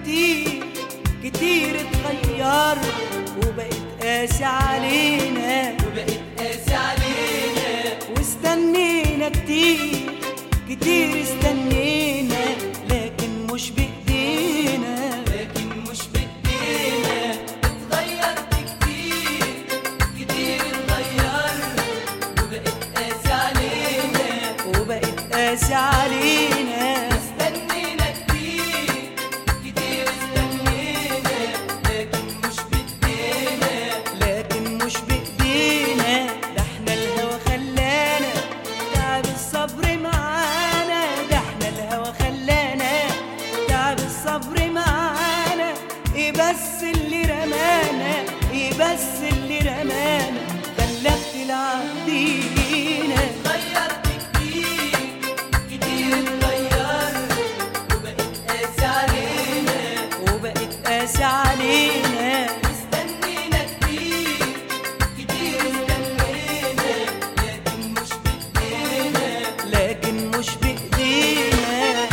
كتير كتير اتغير وبقت قاسي علينا وبقت قاسي علينا واستنينا كتير كتير استنينا لكن مش بإيدينا لكن مش بايدينا اتغيرت كتير كتير اتغير وبقت قاسي علينا وبقت قاسي علينا استنينا كتير كتير استنينا لكن مش بايدينا لكن مش بإيدينا ده احنا الهوى خلانا تعب الصبر معانا ده احنا الهوى خلانا تعب الصبر معانا ايه بس اللي رمانا ايه بس اللي رمانا خلاك تلعب بينا اتغيرت كتير كتير اتغير وبقت قاسي علينا وبقت قاسي علينا استنينا كتير كتير استنينا لكن مش بايدينا لكن مش بإيدينا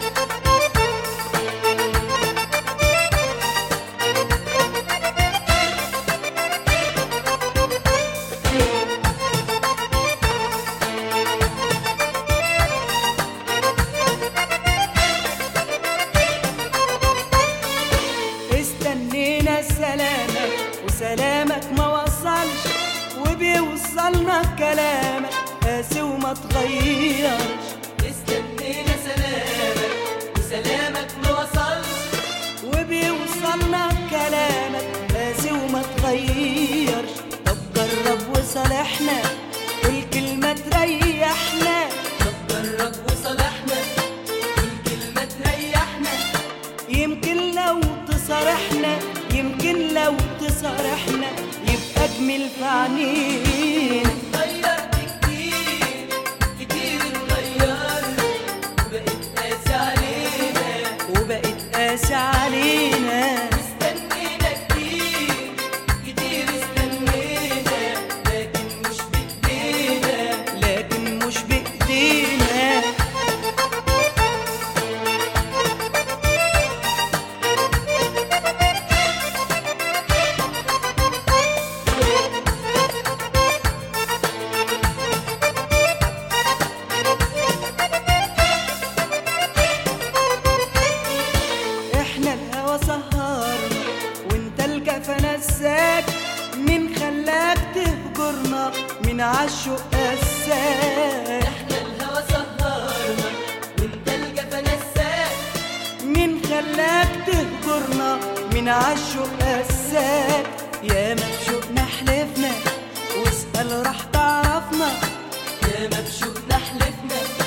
استنينا سلامك وسلامك ما وصلش وبيوصلنا كلامك قاسي وما تغيرش استنينا سلامك وسلامك ما وصلش وبيوصلنا كلامك قاسي وما تغيرش طب جرب وصالحنا قول كلمة تريحنا طب جرب وصالحنا كل كلمة تريحنا يمكن لو تصارحنا يمكن لو تصارحنا يبقى اجمل في عينينا اتغيرت كتير كتير اتغير وبقت قاسي علينا وبقت قاسي علينا استنينا كتير كتير استنينا لكن مش بايدينا لكن مش بإيدينا احنا الهوى سهرنا وانت الكفى نساك مين خلاك تهجرنا من عالشوق قساك احنا الهوى سهرنا وانت الجفا نساك مين خلاك تهجرنا من عالشوق قساك يا مبشوقنا حلفنا واسأل راح تعرفنا يا مبشوقنا حلفنا